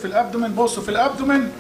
في الابدومين بصوا في الابدومين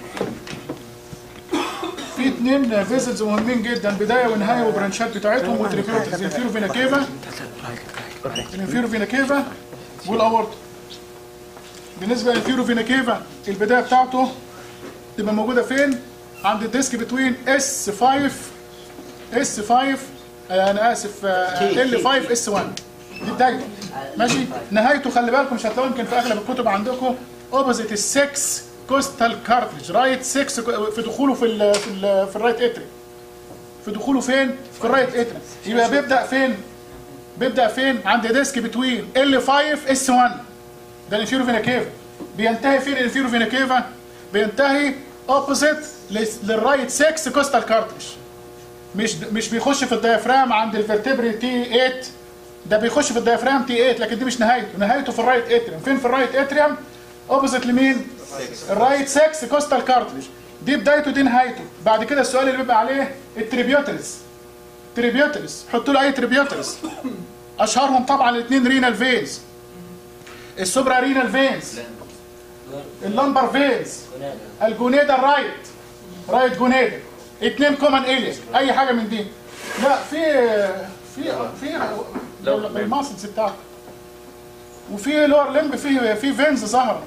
في اثنين فيزلز مهمين جدا بدايه ونهايه وبرانشات بتاعتهم وتريبيوترز انفيرو فينا كيفا الانفيرو فينا كيفا والاورطه بالنسبه للانفيرو فينا كيفا البدايه بتاعته تبقى موجوده فين عند الديسك بتوين اس 5 اس 5 انا اسف ال 5 اس 1 دي بدايته ماشي نهايته خلي بالكم مش هتلاقوها يمكن في اغلب الكتب عندكم اوبوزيت ال 6 كوستال كارتريج رايت 6 في دخوله في ال في ال في الرايت اتري في دخوله فين؟ في الرايت اتري يبقى بيبدا فين؟ بيبدا فين؟ عند ديسك بتوين ال 5 اس 1 ده الانفيرو فينا كيفا بينتهي فين الانفيرو فينا كيفا؟ بينتهي اوبوزيت للرايت 6 كوستال كارتريج مش مش بيخش في الديافرام عند الفرتبري تي 8 ده بيخش في الديافرام تي 8 لكن دي مش نهايته نهايته في الرايت اتريوم فين في الرايت اتريوم اوبوزيت لمين الرايت 6 كوستال كارتريج دي بدايته دي نهايته بعد كده السؤال اللي بيبقى عليه التريبيوترز تريبيوترز حطوا له اي تريبيوترز اشهرهم طبعا الاثنين رينال فينز السوبرا رينال فينز اللمبر فينز الجونيدا الرايت رايت جونيدا اثنين كومن اليا اي حاجه من دي لا في في في الماسلز بتاعته وفي لور لمب في في فينز ظهر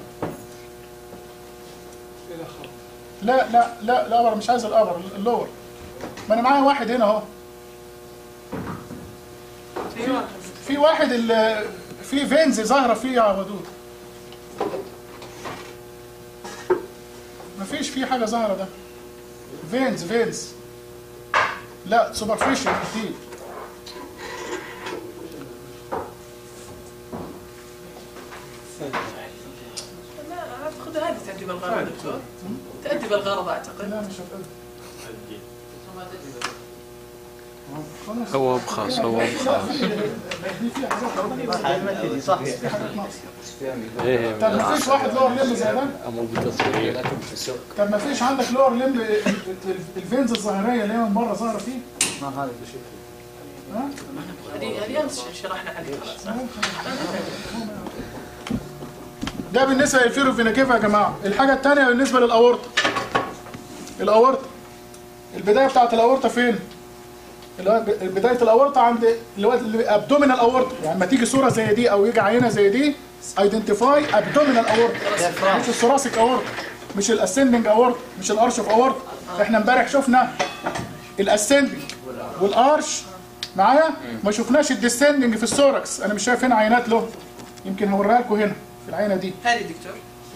لا لا لا الابر مش عايز الابر اللور ما انا معايا واحد هنا اهو في, في واحد ال- في فينز ظاهره فيه يا ودود مفيش فيه حاجه ظاهره ده فينز فينز لا سوبرفيشال كتير لا اعتقد هذه تأدي بالغرض دكتور تأدي بالغرض اعتقد لا مش هتقدر خلاص هو بخاص هو بخاص دي فيها حاجات دي صح في حاجات ناقصه ايه طب ما فيش واحد لور لمب زي ده مو بتصوير طب ما فيش عندك لور لمب الفينز الظاهريه اللي هي من بره ظاهره فيه ما هذا بشوف ها هذه هذه امس شرحنا عليها خلاص ها؟ ده بالنسبه للفيرو فيناكيفا يا جماعه الحاجه الثانيه بالنسبه للاورطه الاورطه البدايه بتاعت الاورطه فين اللي هو ب- بدايه الاورطه عند اللي هو الابدومينال اورطه يعني لما تيجي صوره زي دي او يجي عينه زي دي ايدنتيفاي ابدومينال اورطه مش الثوراسيك اورطه مش الاسندنج اورطه مش الارش اوف اورطه احنا امبارح شفنا الاسندنج والارش معايا ما شفناش الديسندنج في الثوركس انا مش شايف هنا عينات له يمكن هوريها لكم هنا في العينه دي هذه دكتور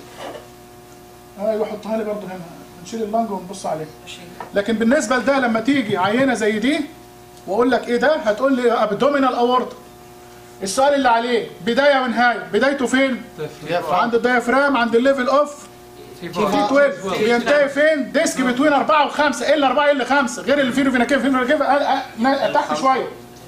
ايوه حطها لي برضه هنا نشيل اللنج ونبص عليه ماشي لكن بالنسبه لده لما تيجي عينه زي دي واقول لك ايه ده هتقول لي ابدومينال اورتا السؤال اللي عليه بدايه ونهايه بدايته فين عند الديافرام عند الليفل اوف في 12 بينتهي فين ديسك بتوين 4 و5 الا 4 الا 5 غير اللي فيه فينا كيف فينا كيف تحت شويه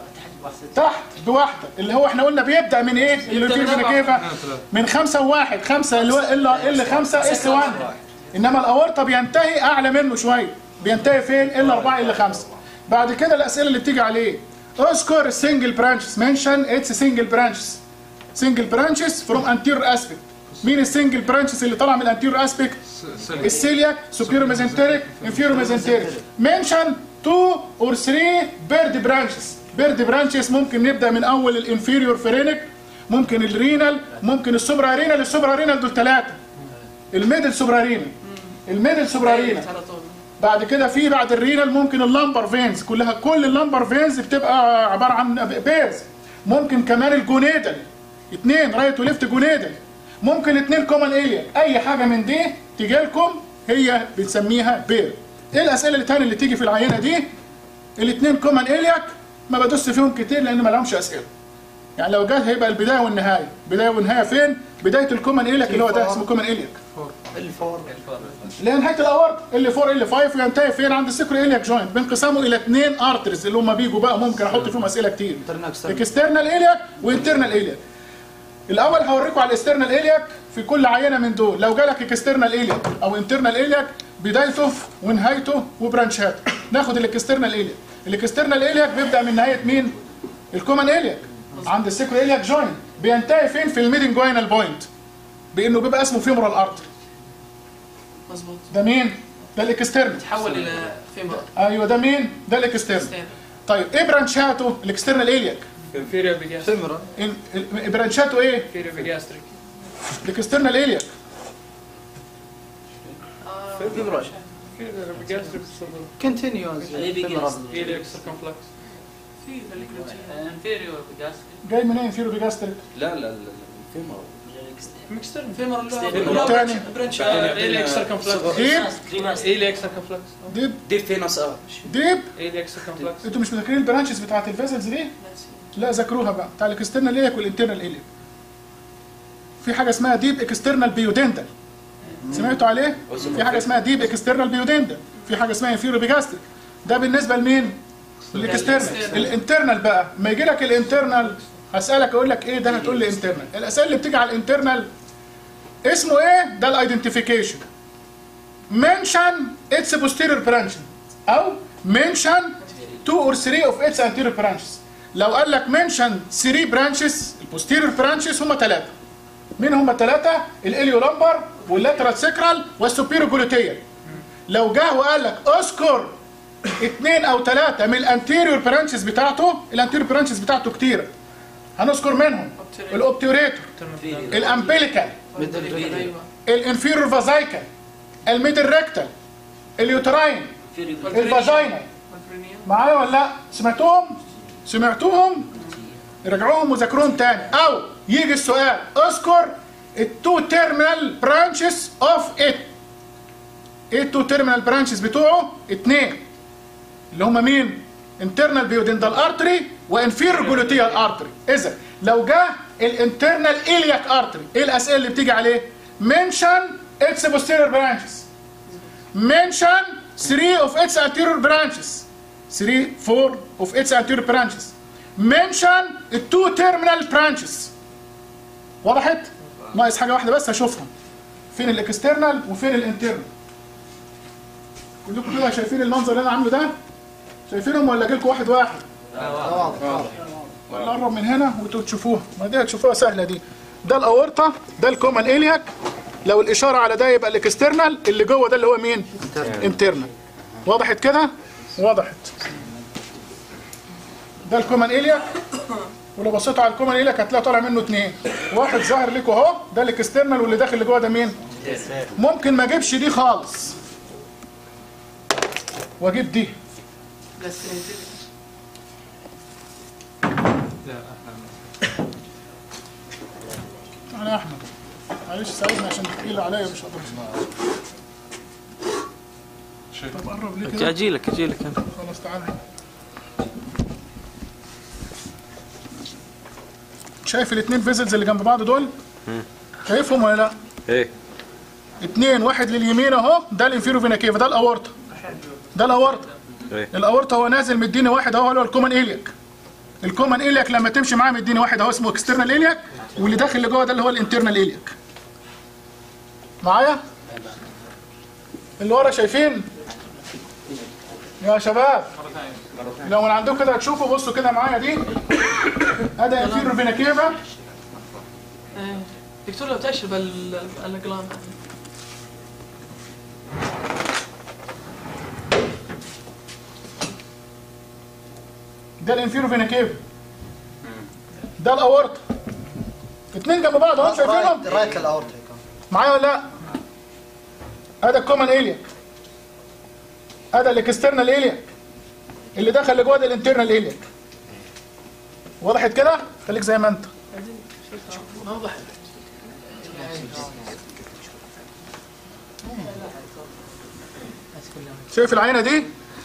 تحت بواحده اللي هو احنا قلنا بيبدا من ايه اللي فيه فينا كيف من 5 و1 5 اللي هو الا الا 5 اس 1 انما الاورطه بينتهي اعلى منه شويه بينتهي فين الا 4 الا 5 بعد كده الاسئله اللي بتيجي عليه اذكر السنجل برانشز منشن اتس سنجل برانشز سنجل برانشز فروم انتيرور اسبيكت مين السنجل برانشز اللي طالع من الانتيرور اسبيكت السيلياك سوبيرو ميزنتريك انفيرو ميزنتريك منشن 2 اور 3 بيرد برانشز بيرد برانشز ممكن نبدا من اول الانفيريور فرينك ممكن الرينال ممكن السوبرا رينال السوبرا رينال دول ثلاثه الميدل سوبرا رينال الميدل سوبرا رينال على طول بعد كده في بعد الرينال ممكن اللمبر فينز كلها كل اللمبر فينز بتبقى عباره عن بيرز ممكن كمان الجونيدال اثنين رايت وليفت جونيدال ممكن اثنين كومن اليا اي حاجه من دي تيجي لكم هي بتسميها بير ايه الاسئله اللي تاني اللي تيجي في العينه دي الاثنين كومن الياك ما بدوس فيهم كتير لان ما لهمش اسئله يعني لو جت هيبقى البدايه والنهايه بدايه والنهايه فين بدايه الكومن الياك اللي هو ده اسمه كومن الياك اللي هي نهايه الاورط اللي 4 اللي 5 وينتهي فين عند السكر الياك جوينت بانقسامه الى اثنين ارترز اللي هم بيجوا بقى ممكن احط فيهم اسئله كتير اكسترنال الياك وانترنال الياك الاول هوريكم على الاكسترنال الياك في كل عينه من دول لو جالك اكسترنال الياك او انترنال الياك بدايته ونهايته وبرانشاته ناخد الاكسترنال الياك الاكسترنال الياك بيبدا من نهايه مين الكومن الياك عند السكر الياك جوينت بينتهي فين في الميدنج جوينال بوينت بانه بيبقى اسمه فيمورال ارتري مظبوط ده مين ده الاكسترنال تحول الى فيمر ايوه ده مين ده الاكسترنال طيب ايه برانشاته الاكسترنال الياك inferior epigastric إن- ال- برانشاته ايه inferior epigastric الاكسترنال الياك inferior epigastric الصدر continuous femoral iliac circumflex في ذلك inferior gastric جاي منين فيرو بيجاستريك لا لا لا الفيمر external فيمر والتاني؟ برانش iliac circumflex ديب iliac circumflex ديب دي فينوس ارش ديب iliac circumflex انتوا مش مذاكرين البرانشز بتاعت الفيزلز دي لا ذاكروها بقى بتاع الاكسترنال الياك والانترنال الياك في حاجه اسمها ديب اكسترنال بيودندل سمعتوا عليه في حاجه اسمها ديب اكسترنال بيودندل في حاجه اسمها انفيرو بيجاستريك ده بالنسبه لمين الاكسترنال الانترنال بقى ما يجي لك الانترنال هسالك اقول لك ايه ده هتقول لي انترنال الاسئله اللي بتيجي على الانترنال اسمه ايه ده الايدنتيفيكيشن mention its posterior branches او mention two or three of its anterior branches لو قال لك mention three branches البوستيريور branches هم ثلاثه مين هم الثلاثه الاليولامبر واللاترال سيكرال والسوبيرو جلوتيال لو جه وقال لك اذكر اثنين او ثلاثه من الانتيريور برانشز بتاعته الانتيريور برانشز بتاعته كتيره هنذكر منهم الاوبتيوريتور الامبليكال ايوه الانفيرور فازايكال الميدل ريكتال اليوتراين الفاجينا معايا ولا لا سمعتوهم سمعتوهم راجعوهم وذاكروهم تاني او يجي السؤال اذكر التو تيرمينال برانشز اوف ات ايه التو تيرمينال برانشز بتوعه اتنين اللي هم مين انترنال بيودندال ارتري وانفيرور جلوتيال ارتري اذا لو جه الانترنال الياك ارتري ايه الاسئله اللي بتيجي عليه منشن اتس posterior برانشز mention three of its anterior branches three four of its anterior branches mention two terminal branches وضحت ناقص حاجه واحده بس هشوفهم فين الاكسترنال وفين الانترنال كلكم كده شايفين المنظر اللي انا عامله ده شايفينهم ولا جالكم واحد واحد ولا قرب من هنا وانتوا تشوفوها ما دي هتشوفوها سهله دي ده الاورطه ده الكومن الياك لو الاشاره على ده يبقى الاكسترنال اللي جوه ده اللي هو مين انترنال وضحت كده وضحت ده الكومن الياك ولو بصيتوا على الكومن الياك هتلاقي طالع منه اتنين واحد ظاهر لكم اهو ده الاكسترنال واللي داخل اللي جوه ده مين ممكن ما اجيبش دي خالص واجيب دي بس تعالى يا احمد معلش ساعدني عشان تقيل عليا مش هقدر طب قرب ليه كده اجي لك اجي لك انا خلاص تعالى شايف الاثنين فيزلز اللي جنب بعض دول شايفهم ولا لا ايه اتنين واحد لليمين اهو ده الانفيرو فينا كيفا ده الاورطه ده الاورطه ايه الاورطه هو نازل مديني واحد اهو اللي هو الكومن الياك الكومن الياك لما تمشي معاه مديني واحد اهو اسمه اكسترنال الياك واللي داخل اللي جوه ده اللي هو الانترنال الياك معايا اللي ورا شايفين يا شباب لو من عندكم كده هتشوفوا بصوا كده معايا دي ادي انفيرو فينا كيفا دكتور لو تاشر بالاقلام ده الانفيرو فينا كيفا ده الاورطه اتنين جنب بعض اهو شايفينهم رايت الاورطه يكون معايا ولا لا؟ هذا الكومن الياك هذا الاكسترنال الياك اللي دخل لجوه ده الانترنال الياك وضحت كده؟ خليك زي ما انت واضح شايف العينه دي؟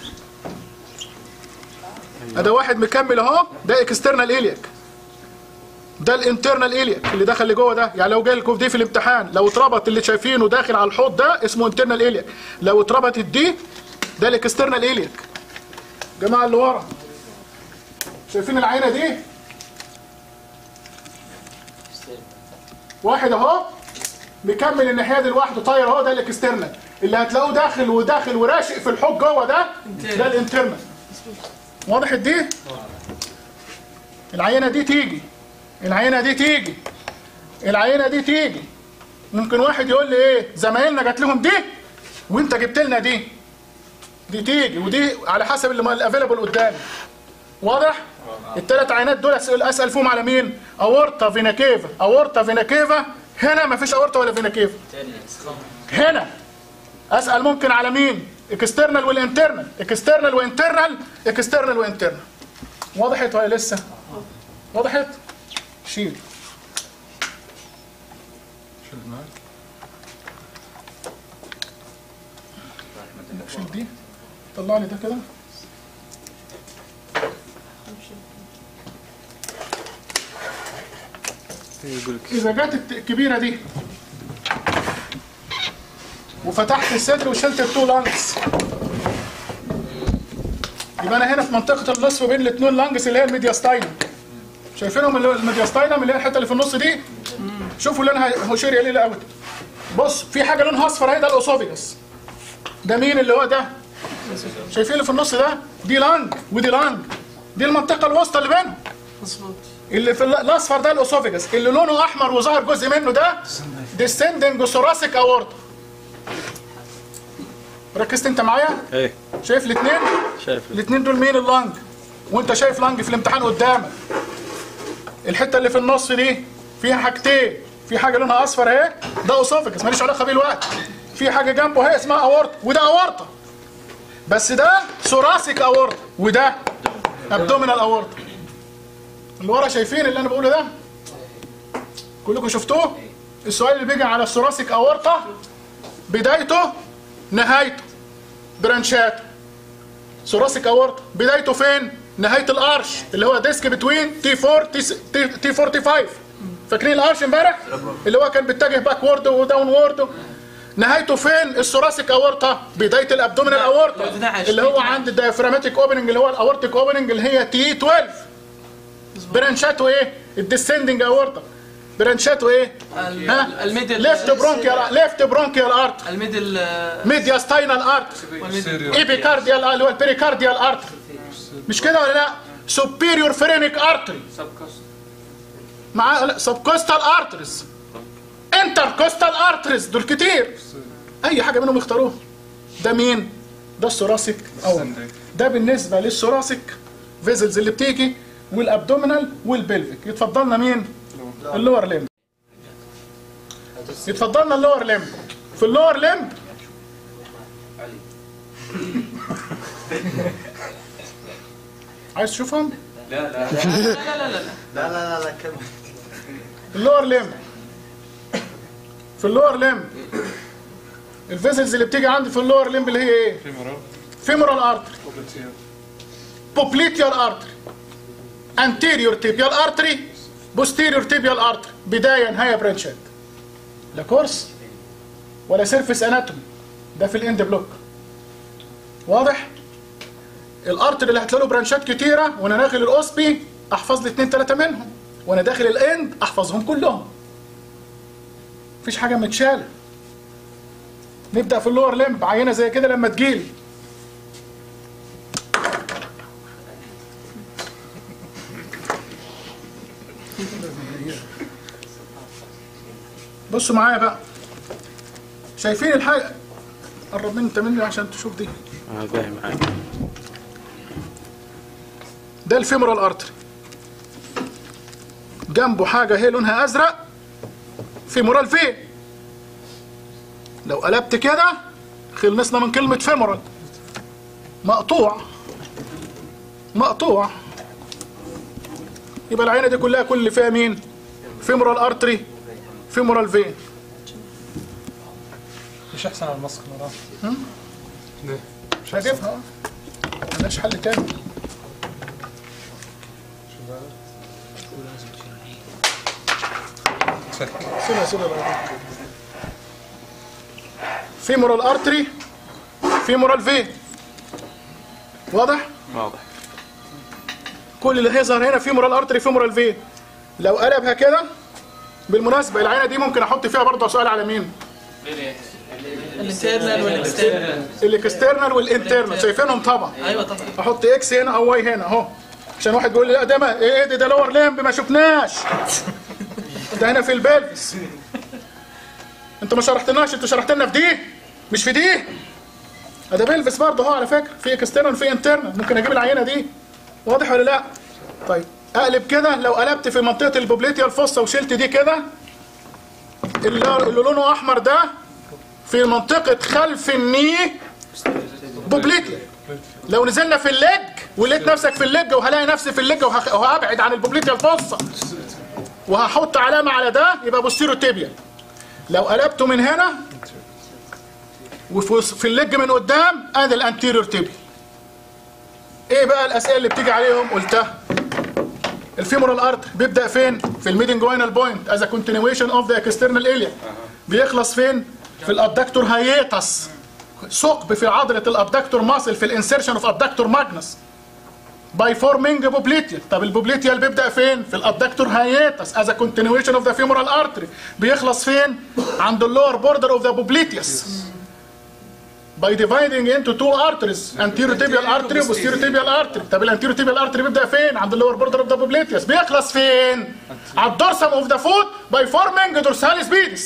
ده واحد مكمل اهو ده اكسترنال الياك ده الانترنال الياك اللي دخل لجوه ده يعني لو جاي لكم دي في الامتحان لو اتربط اللي شايفينه داخل على الحوض ده اسمه انترنال الياك لو اتربطت دي ده الاكسترنال الياك جماعه اللي ورا شايفين العينه دي واحد اهو مكمل الناحيه دي لوحده طاير اهو ده الاكسترنال اللي هتلاقوه داخل وداخل وراشق في الحوض جوه ده ده الانترنال وضحت دي العينه دي تيجي العينه دي تيجي العينه دي تيجي ممكن واحد يقول لي ايه زمايلنا جات لهم دي وانت جبت لنا دي دي تيجي ودي على حسب اللي الافيلابل قدامي واضح الثلاث عينات دول اسال اسال فيهم على مين اورتا فينا كيفا اورتا فينا كيفا هنا مفيش اورتا ولا فينا كيفا هنا اسال ممكن على مين اكسترنال والانترنال اكسترنال وانترنال اكسترنال وانترنال وضحت ولا لسه وضحت شيل شيل معاك شيل دي طلع لي ده كده اذا جت الت- الكبيره دي وفتحت الصدر وشلت التو لانجز يبقى انا هنا في منطقه النصف بين الاثنين لانجز اللي هي الميدياستاينم شايفينهم اللي هو الميدياستاينم اللي هي الحته اللي في النص دي شوفوا اللي انا هشير اليه الاول بص في حاجه لونها اصفر اهي ده الاوسوفيجس ده مين اللي هو ده شايفين اللي في النص ده دي لانج ودي لانج دي المنطقه الوسطى اللي بينهم مظبوط اللي في ال- الاصفر ده الاوسوفيجس اللي لونه احمر وظهر جزء منه ده ديسندنج ثوراسيك اورتا ركزت انت معايا ايه شايف الاثنين شايف الاثنين دول مين اللانج وانت شايف لانج في الامتحان قدامك الحته اللي في النص دي فيها حاجتين في حاجه لونها اصفر اهي ده اوسوفيجس ماليش علاقه بيه الوقت في حاجه جنبه اهي اسمها اورتا وده اورتا بس ده ثوراسيك اورتا وده ابدومينال اورتا اللي ورا شايفين اللي انا بقوله ده كلكم شفتوه السؤال اللي بيجي على الثوراسيك اورتا بدايته نهايته برانشاته ثوراسيك اورتا بدايته فين نهايه الارش اللي هو ديسك بتوين تي 4 تي تي تي 4 تي 5 فاكرين الارش امبارح اللي هو كان بيتجه باكورد وداون وورد نهايته فين الثوراسيك اورتا بدايه الابدومينال اورتا اللي هو عند الديافراماتيك اوبننج اللي هو الاورتيك اوبننج اللي هي تي 12 برانشاته ايه الديسندنج اورتا برانشاته ايه ال- ها؟ الميدل ليفت برونكيال ليفت برونكيال ارت الميدل آه، ميدياستاينال ارت والميدل ايبيكارديال اللي هو البريكارديال ارت مش كده ولا لا سوبيريور فرينيك ارتري مع سبكوستال ارتريز انتركوستال ارتريز دول كتير اي حاجه منهم يختاروها ده مين ده الثوراسيك اول ده بالنسبه للثوراسيك فيزلز اللي بتيجي والابدومينال والبلفيك يتفضلنا مين اللور ليمب يتفضلنا اللور ليمب في اللور ليمب عايز تشوفهم لا لا لا لا لا لا لا لا كمل اللور ليمب في اللور ليمب الفيزلز اللي بتيجي عندي في اللور ليمب اللي هي ايه فيمورال ارتري بوبليتيال ارتري انتيريور تيبيال ارتري بوستيريور تيبيال ارتري بدايه نهايه برانشات لا كورس ولا سيرفيس اناتومي ده في الاند بلوك واضح الارتري اللي هتلاقي له برانشات كتيره وانا داخل الاوسبي احفظ لي اتنين تلاته منهم وانا داخل الاند احفظهم كلهم مفيش حاجه متشاله نبدا في اللور لمب عينه زي كده لما تجيلي بصوا معايا بقى شايفين الحاجه قرب مني انت مني عشان تشوف دي انا فاهم معاك ده الفيمورال ارتري جنبه حاجه هي لونها ازرق فيمورال في لو قلبت كده خلصنا من كلمه فيمورال مقطوع مقطوع يبقى العينه دي كلها كل اللي فيها مين فيمورال ارتري فيمورال فين مش احسن على الماسك مرة مش هجيبها اه ملهاش حل تاني سيبها سيبها بقى فيمورال ارتري فيمورال في واضح واضح كل اللي هيظهر هنا فيمورال ارتري فيمورال في لو قلبها كده بالمناسبه العينه دي ممكن احط فيها برضه سؤال على مين الانترنال والاكسترنال الاكسترنال والانترنال شايفينهم طبعا ايوه طبعا احط اكس هنا او واي هنا اهو عشان واحد يقول لي لا ده ما ايه ده ده لور ليمب ما شفناش ده هنا في البلفس انت ما شرحتناش انت شرحت لنا في دي مش في دي ده بيلفس برضه اهو على فكره في اكسترنال وفي انترنال ممكن اجيب العينه دي واضح ولا لا طيب اقلب كده لو قلبت في منطقه البوبليتيا الفصة وشلت دي كده اللي اللي لونه احمر ده في منطقه خلف الني بوبليتيا لو نزلنا في الليج ولقيت نفسك في الليج وهلاقي نفسي في الليج وهخ- وهبعد عن البوبليتيا الفصة وهحط علامه على ده يبقى بوستيرو تيبيا لو قلبته من هنا وفي في الليج من قدام ادي الانتيريور تيبيا ايه بقى الاسئله اللي بتيجي عليهم قلتها الفيمورال ارت بيبدا فين في الميدنجوينال بوينت از كونتينيويشن اوف ذا اكسترنال اليا بيخلص فين في الابدكتور هايتس ثقب في عضله الابدكتور ماسل في الانسيرشن اوف ابدكتور ماجنس باي فورمينج بوبليتيا طب البوبليتيا اللي بيبدا فين في الابدكتور هايتس از كونتينيويشن اوف ذا فيمورال ارتري بيخلص فين عند اللور بوردر اوف ذا بوبليتيوس by dividing into two arteries anterior tibial artery و posterior tibial artery طب الانتيريور tibial artery بيبدا فين عند اللور بوردر اوف ذا بوبليتيوس بيخلص فين على الدورسم اوف ذا فوت by forming dorsal spidis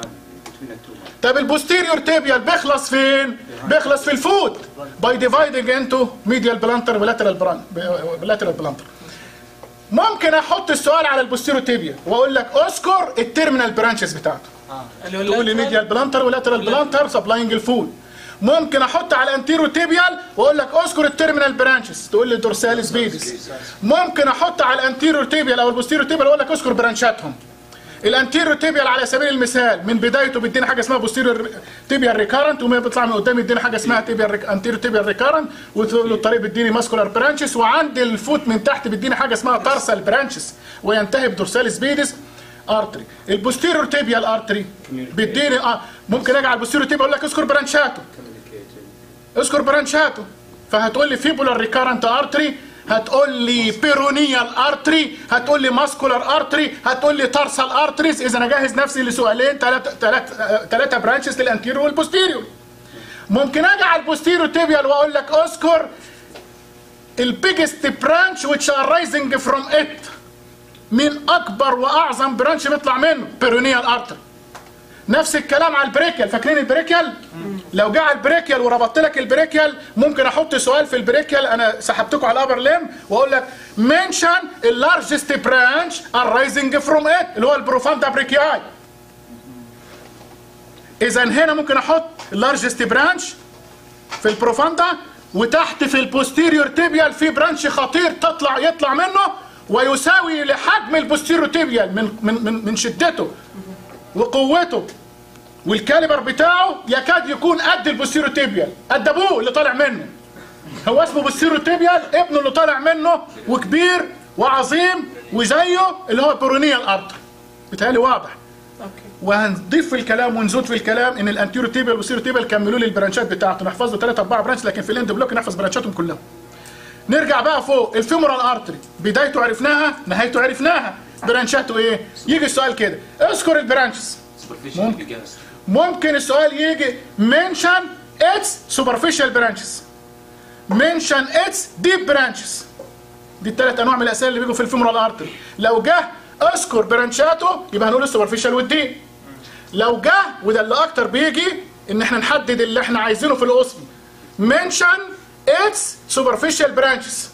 طب البوستيريور تيبيال بيخلص فين بيخلص في الفوت by dividing into medial plantar و lateral bran- lateral plantar ممكن احط السؤال على البوستيريور تيبيا واقول لك اذكر التيرمينال برانشز بتاعته اللي هو تقول لي اللاترال. ميديال بلانتر ولاترال بلانتر سبلاينج الفول ممكن احط على الانتيرو تيبيال واقول لك اذكر التيرمينال برانشز تقول لي دورساليس بيدس ممكن احط على الانتيرو تيبيال او البوستيرو تيبيال واقول لك اذكر برانشاتهم الانتيرو تيبيال على سبيل المثال من بدايته بيدينا حاجه اسمها بوستيرو تيبيال ريكارنت وما بيطلع من قدام يدينا حاجه اسمها تيبيال ريك... انتيرو تيبيال ريكارنت وتقول له الطريق بيديني ماسكولار برانشز وعند الفوت من تحت بيديني حاجه اسمها تارسال برانشز وينتهي بدورساليس بيدس ارتري البوستيريور تيبيال ارتري بيديني اه ممكن اجي على البوستيريور تيبيال اقول لك اذكر برانشاته اذكر برانشاته فهتقول لي فيبولار ريكارنت ارتري هتقول لي بيرونيال ارتري هتقول لي ماسكولار ارتري هتقول لي تارسال ارتريز اذا انا جاهز نفسي لسؤالين ثلاثه ثلاثه ثلاثه برانشز للانتيريور والبوستيريور ممكن اجي على البوستيريور تيبيال واقول لك اذكر البيجست برانش which are rising from it مين اكبر واعظم برانش بيطلع منه بيرونيال ارتر نفس الكلام على البريكيال فاكرين البريكيال لو جه على البريكيال وربطت لك البريكيال ممكن احط سؤال في البريكيال انا سحبتكم على الابر ليم واقول لك منشن اللارجست برانش arising فروم ات اللي هو البروفاندا بريكياي اذا هنا ممكن احط اللارجست برانش في البروفاندا وتحت في البوستيريور تيبيال في برانش خطير تطلع يطلع منه ويساوي لحجم البوستيريور تيبيال من من من, من شدته وقوته والكاليبر بتاعه يكاد يكون قد البوستيريور تيبيال قد ابوه اللي طالع منه هو اسمه بوستيريور تيبيال ابنه اللي طالع منه وكبير وعظيم وزيه اللي هو بيرونيال ارتر بيتهيألي واضح اوكي وهنضيف في الكلام ونزود في الكلام ان الانتيرو تيبل والسيرو تيبل كملوا لي البرانشات بتاعته نحفظ له 3 4 برانش لكن في الاند بلوك نحفظ برانشاتهم كلهم نرجع بقى فوق الفيمورال ارتري بدايته عرفناها نهايته عرفناها برانشاته ايه يجي السؤال كده اذكر البرانشز ممكن. ممكن السؤال يجي منشن اتس سوبرفيشال برانشز منشن اتس ديب برانشز دي الثلاث انواع من الاسئله اللي بيجوا في الفيمورال ارتري لو جه اذكر برانشاته يبقى هنقول السوبرفيشال والديب لو جه وده اللي اكتر بيجي ان احنا نحدد اللي احنا عايزينه في الاسم منشن اتس سوبرفيشال برانشز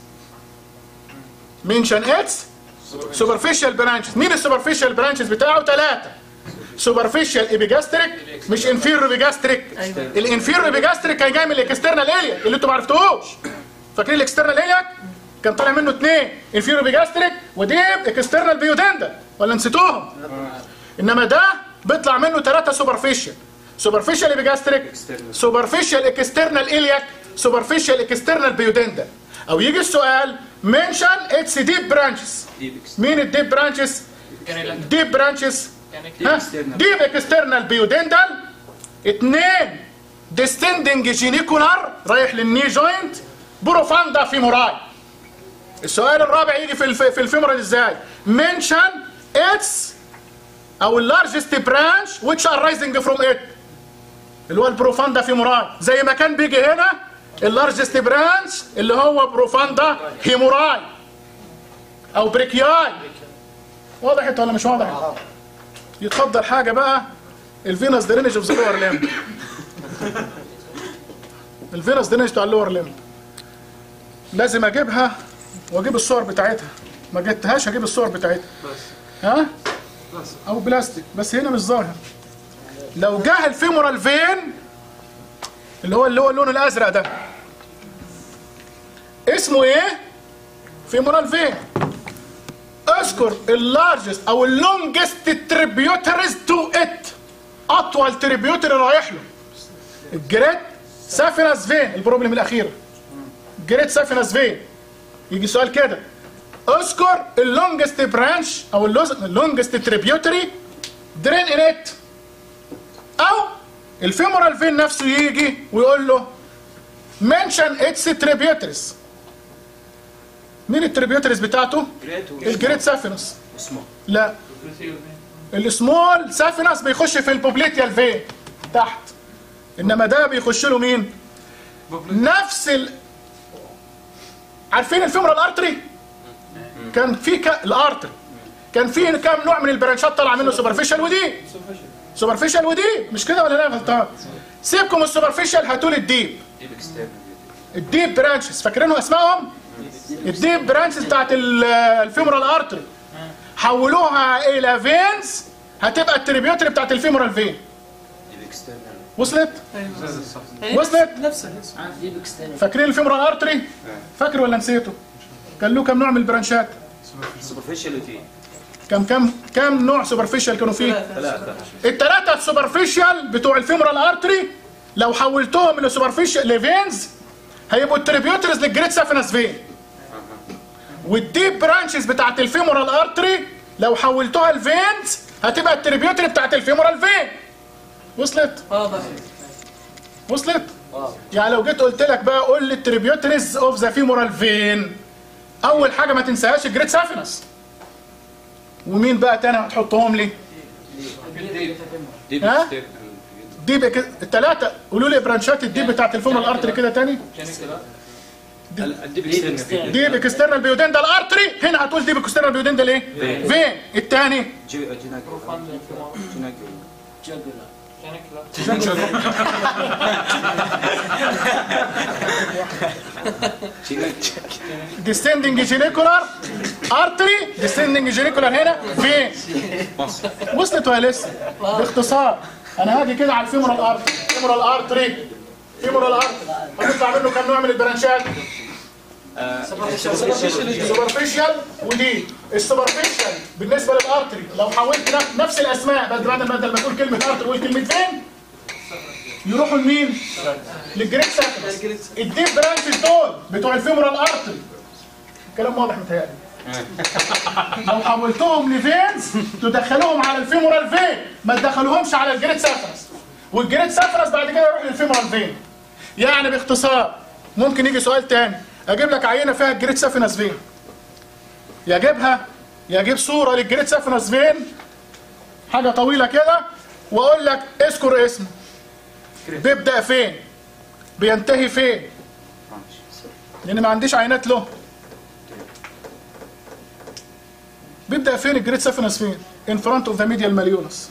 منشن اتس سوبرفيشال برانشز مين السوبرفيشال برانشز بتاعه ثلاثه سوبرفيشال ايبيجاستريك مش انفيرو ايبيجاستريك الانفيرو ايبيجاستريك كان جاي من الاكسترنال اليا اللي انتوا ما عرفتوهوش فاكرين الاكسترنال اليا كان طالع منه اثنين انفيرو ايبيجاستريك وديب اكسترنال بيودندا ولا نسيتوهم انما ده بيطلع منه ثلاثه سوبرفيشال سوبرفيشال ايبيجاستريك سوبرفيشال اكسترنال الياك سوبرفيشال اكسترنال بيودندا او يجي السؤال منشن اتس ديب برانشز مين الديب برانشز ديب برانشز ها ديب اكسترنال بيودندال اثنين ديستندنج جينيكولار رايح للني جوينت بروفاندا فيموراي السؤال الرابع يجي في الف... في الفيمورال ازاي منشن اتس او اللارجست برانش which are rising from it اللي هو البروفاندا فيموراي زي ما كان بيجي هنا اللارجست برانش اللي هو بروفاندا هيموراي او بريكياي وضحت ولا مش واضحه يتفضل حاجه بقى الفينوس درينج اوف ذا لور ليمب الفينس درينج بتاع اللور ليمب لازم اجيبها واجيب الصور بتاعتها ما جبتهاش هجيب الصور بتاعتها ها او بلاستيك بس هنا مش ظاهر لو جه الفيمورال فين اللي هو اللي هو اللون الازرق ده اسمه ايه فيمورال فين اذكر اللارجست او اللونجست تريبيوترز تو ات اطول تريبيوتري رايح له الجريت سافينس فين البروبلم الاخيره جريت سافينس فين يجي سؤال كده اذكر اللونجست برانش او اللونجست تريبيوتري درين ان ات او الفيمورال فين نفسه يجي ويقول له منشن اتس تريبيوتريز مين التريبيوتريز بتاعته الجريت سافينس اسمه لا السمول سافينس بيخش في البوبليتيال فين تحت انما ده بيخش له مين نفس ال... عارفين الفيمورال ارتري كان في ك... الارتري كان في كام نوع من البرانشات طالعه منه سوبرفيشال ودي سوبرفيشال ودي مش كده ولا لا غلطان سيبكم السوبرفيشال هاتوا لي الديب ديب اكسترنال الديب برانشز فاكرينهم اسمائهم الديب برانشز بتاعت ال- الفيمورال ارتري حولوها الى فينز هتبقى التريبيوتري بتاعت الفيمورال فين ديب اكسترنال وصلت يعني وصلت؟ نفسها ديب اكسترنال فاكرين الفيمورال ارتري فاكر ولا نسيته كان له كام نوع من البرانشات سوبرفيشال كم كم كم نوع سوبرفيشال كانوا فيه ثلاثة الثلاثه السوبرفيشال بتوع الفيمورال ارتري لو حولتهم من السوبرفيشال لفينز هيبقوا التريبيوترز للجريت سافينس فين والديب برانشز بتاعت الفيمورال ارتري لو حولتوها لفينز هتبقى التريبيوتري بتاعت الفيمورال فين وصلت واضح وصلت يعني لو جيت قلت لك بقى قول لي التريبيوتريز اوف ذا فيمورال فين اول حاجه ما تنساهاش الجريت سافينس ومين بقى تاني هتحطهم لي ديب ها؟ اكسترنال ديب الثلاثه قولوا لي برانشات الديب بتاعت الفيمورال ارتري كده تاني الديب اكسترنال ديب اكسترنال بيودندال ارتري هنا هتقول ديب اكسترنال بيودندال ايه فين الثاني ديسندنج جينيكولار ارتري ديسندنج جينيكولار هنا فين وصلت ولا لسه باختصار انا هاجي كده على الفيمورال ارتري فيمورال ارتري فيمورال ارتري هنطلع منه كام نوع من البرانشات سوبرفيشال ودي السوبرفيشال بالنسبه للارتري لو حولت نف- نفس الاسماء بدل بدل بدل ما تقول كلمه ارتري قول كلمه فين يروحوا لمين؟ للجريك سافنس الديب برانشز دول بتوع الفيمورال ارتري كلام واضح متهيألي لو حولتهم لفينز تدخلوهم على الفيمورال فين ما تدخلوهمش على الجريت سافرس والجريت سافرس بعد كده يروح للفيمورال فين يعني باختصار ممكن يجي سؤال تاني اجيب لك عينه فيها الجريت سافنس فين يجيبها يجيب صوره للجريت سافنس فين حاجه طويله كده واقول لك اذكر اسمه بيبدا فين بينتهي فين لان ما عنديش عينات له بيبدا فين الجريت سافينس فين ان فرونت اوف ذا ميديال ماليولس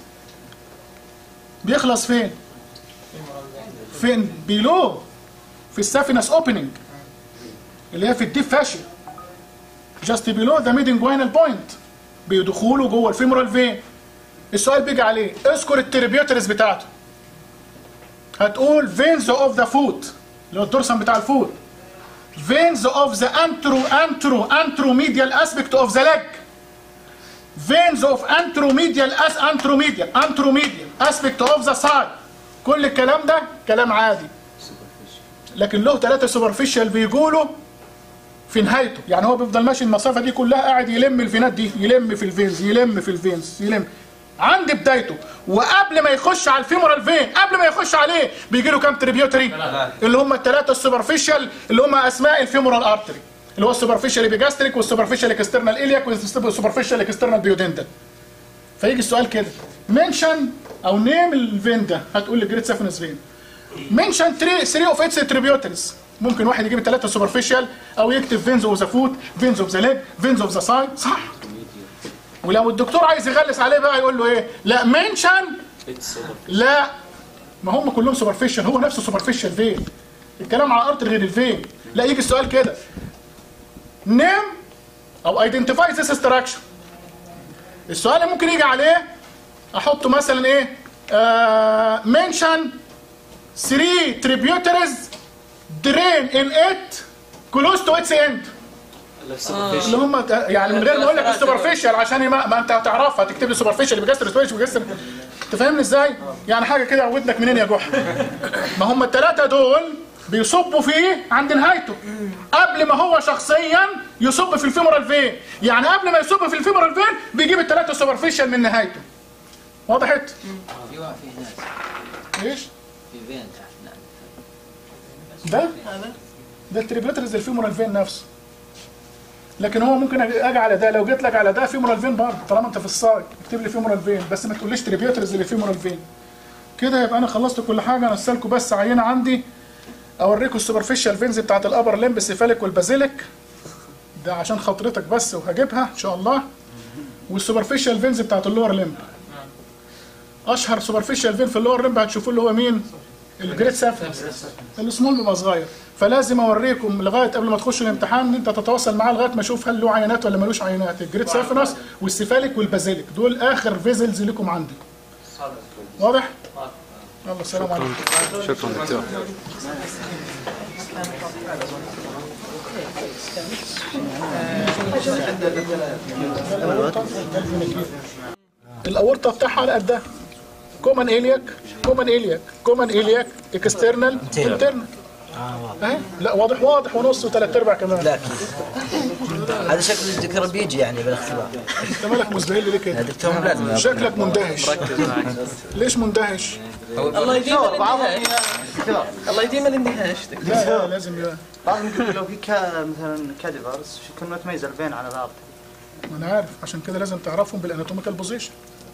بيخلص فين فين بيلو في السافينس اوبننج اللي هي في الديب فاشيا جاست بيلو ذا ميدنجوينال بوينت بيدخلوا جوه الفيمورال فين السؤال بيجي عليه اذكر التريبيوترز بتاعته هتقول فينز اوف ذا فوت اللي هو الدورسم بتاع الفوت veins of the antro antro antromedial aspect of the leg veins of antromedial as antromedial antromedial aspect of the side كل الكلام ده كلام عادي لكن له ثلاثة سوبرفيشال بيقولوا في نهايته يعني هو بيفضل ماشي المسافة دي كلها قاعد يلم الفينات دي يلم في الفينز يلم في الفينز يلم عند بدايته وقبل ما يخش على الفيمورال فين قبل ما يخش عليه بيجي له كام تريبيوتري اللي هم الثلاثه السوبرفيشال اللي هم اسماء الفيمورال ارتري اللي هو السوبرفيشال بيجاستريك والسوبرفيشال اكسترنال الياك والسوبرفيشال اكسترنال بيودنتال فيجي السؤال كده منشن او نيم الفين ده هتقول لي جريت سافنس فين منشن 3 3 اوف اتس تريبيوتريز ممكن واحد يجيب الثلاثه سوبرفيشال او يكتب فينز اوف ذا فوت فينز اوف ذا ليج فينز اوف ذا سايد صح ولو الدكتور عايز يغلس عليه بقى يقول له ايه لا منشن لا ما هم كلهم سوبرفيشال هو نفسه سوبرفيشال فين الكلام على الارض غير الفين لا يجي السؤال كده نيم او ايدنتيفاي ذيس structure السؤال اللي ممكن يجي عليه احطه مثلا ايه منشن 3 tributaries drain in it close to its end اللي هم يعني من غير ما اقول لك السوبرفيشال عشان ما, ما انت هتعرفها تكتب لي سوبرفيشال بجستر سبيش وجستر انت فاهمني ازاي؟ يعني حاجه كده ودنك منين يا جحا؟ ما هم الثلاثه دول بيصبوا فيه عند نهايته قبل ما هو شخصيا يصب في الفيمورال فين يعني قبل ما يصب في الفيمورال فين بيجيب الثلاثه سوبرفيشال من نهايته وضحت؟ في واحد في ناس ايش؟ في فين تحت نعم ده هذا ده التريبلاترز الفيمورال فين نفسه لكن هو ممكن اجي على ده لو جيت لك على ده فيمورال فين برضه طالما انت في الصاج اكتب لي فيمورال فين بس ما تقوليش تريبيوترز اللي فيمورال فين كده يبقى انا خلصت كل حاجه انا لكم بس عينه عندي اوريكم السوبرفيشال فينز بتاعت الابر لمب السيفاليك والبازيليك ده عشان خاطرتك بس وهجيبها ان شاء الله والسوبرفيشال فينز بتاعت اللور لمب اشهر سوبرفيشال فين في اللور لمب هتشوفوه اللي هو مين الجريد 7 السمول بيبقى صغير فلازم اوريكم لغايه قبل ما تخشوا الامتحان ان انت تتواصل معاه لغايه ما اشوف هل له عينات ولا ملوش عينات الجريد سافنس والسيفاليك والبازيليك دول اخر فيزلز لكم عندي واضح يلا السلام عليكم شكرا دكتور الاورطه بتاعها على قدها كومن الياك كومن الياك كومن الياك اكسترنال انترنال اهي لا واضح واضح ونص وثلاث ارباع كمان لا اكيد هذا شكل الذكر بيجي يعني بالاختبار انت مالك مزدهل ليه كده دكتور لازم شكلك مندهش ليش مندهش الله يديم الاندهاش الله يديم الاندهاش لا لا لازم يبقى بعضهم يقول لو في كا مثلا كاديفرز كنا نتميز البين على بعض انا عارف عشان كده لازم تعرفهم بالاناتوميكال بوزيشن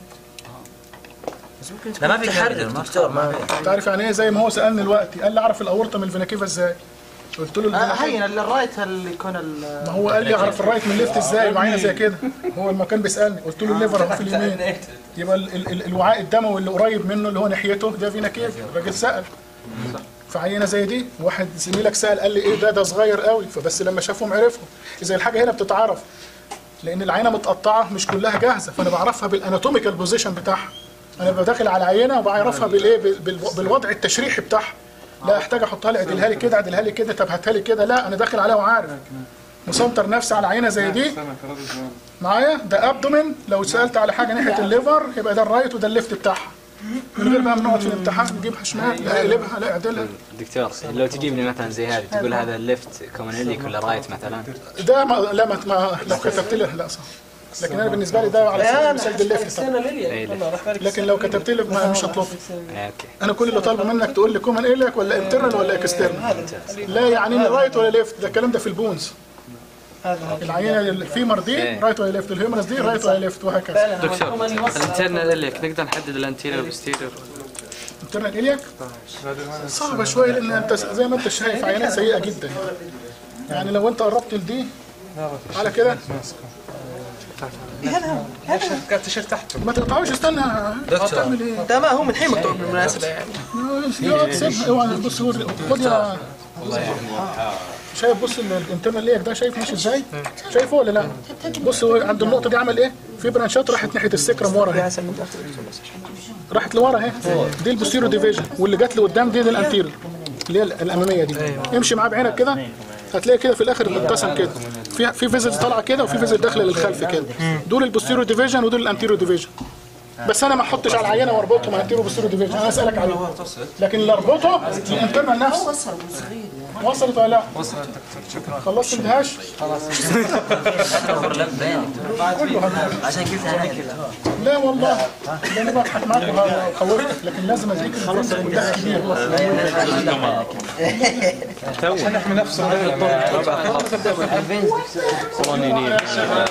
لا ما في حرج دكتور ما في انت عارف يعني ايه زي ما هو سالني دلوقتي قال لي اعرف الاورطه من الفيناكيفا ازاي قلت له آه، الفيناكيفا هين اللي الرايت اللي يكون ال- ما هو قال لي اعرف الرايت من الليفت ازاي معايا زي كده هو لما كان بيسالني قلت له الليفر اهو في اليمين يبقى ال ال ال الوعاء الدموي اللي قريب منه اللي هو ناحيته ده فينا كيف الراجل سال فعينه زي دي واحد زميلك سال قال لي ايه ده ده صغير قوي فبس لما شافهم عرفهم اذا الحاجه هنا بتتعرف لان العينه متقطعه مش كلها جاهزه فانا بعرفها بالاناتوميكال بوزيشن بتاعها انا ببقى داخل على العينه وبعرفها بالايه بال- بال- بالوضع التشريحي بتاعها لا احتاج احطها لي اعدلها لي كده اعدلها لي كده طب هاتها لي كده لا انا داخل عليها وعارف مسنطر نفسي على عينه زي دي معايا ده ابدومين لو سالت على حاجه ناحيه الليفر يبقى ده الرايت وده الليفت بتاعها من غير بقى ما نقعد في الامتحان نجيبها شمال لا اقلبها لا اعدلها دكتور لو تجيب لي مثلا زي هذه تقول هذا ليفت كومنيليك ولا رايت مثلا ده ما لا ما, ما لو كتبت لي لا صح لكن انا بالنسبه لي ده على سبيل المثال ده الليفت طبعا. انا ليليا والله راح بالك لكن لو كتبت لي ما مش هطلب إيه، اوكي انا كل اللي طالبه منك تقول لي كومن اليك ولا انترنال ولا اكسترنال لا يعنيني رايت ولا ليفت ده الكلام ده في البونز العينه الفيمر دي رايت ولا ليفت الهيومرس دي رايت ولا ليفت وهكذا دكتور الانترنال اليك نقدر نحدد الانتيريور والبوستيريور انترنال اليك صعبه شويه لان انت زي ما انت شايف عينات سيئه جدا يعني لو انت قربت لدي على كده قاعد تشيل تحت ما تقطعوش استنى هتعمل ايه؟ ده ما هو من حين مكتوب بالمناسبه يعني يقعد سيبها اوعى بص خد خد يا شايف بص ال- الانترنال ليك ده شايف ماشي ازاي؟ شايفه ولا لا؟ بص هو عند النقطه دي عمل ايه؟ في برانشات راحت ناحيه السكرم ورا اهي راحت لورا اهي دي البوستيرو ديفيجن واللي جت لقدام دي, دي الانتيرو اللي هي الاماميه دي امشي معاه بعينك كده هتلاقي كده في الاخر متسم كده في في فيزل طالعه كده وفي فيزل داخله للخلف كده دول البوستيرو ديفيجن ودول الانتيرو ديفيجن بس انا ما احطش على العينه واربطهم انتيرو بوستيرو ديفيجن انا اسالك عليه لكن اللي اربطه الانترنال نفسه وصلت ولا لا؟ وصلت خلصت اندهاش؟ عشان قلت انا كذا لا والله ده انا بضحك معاك وخوفتك لكن لازم اديك خلاص ده كبير عشان نحمي نفسه من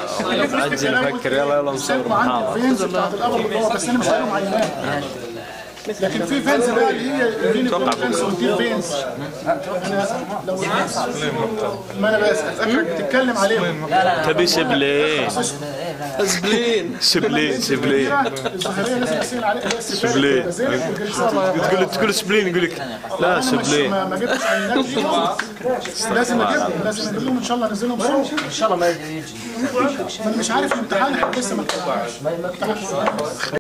عجل فكر يلا يلا نصور عندي الفينز بتاعت الابر اللي هو بس انا مش هقولهم عينات لكن في فينز بقى اللي هي الفين فينز والديب فينز انا لو ما انا بس اتاكد بتتكلم عليهم تبي سبلين سبلين سبلين سبلين الظاهريه لازم اسال عليها اللي هي السفالة سبلين. والبازيل والجلسات. تقول تقول سبلين يقول لك لا أنا مش- سبلين ما ما جبتش عينات ليهم لازم اجيبهم لازم اجيب لهم ان شاء الله انزلهم صوت ان شاء الله ما يجي ما انا مش عارف الامتحان احنا لسه ما اتكلمناش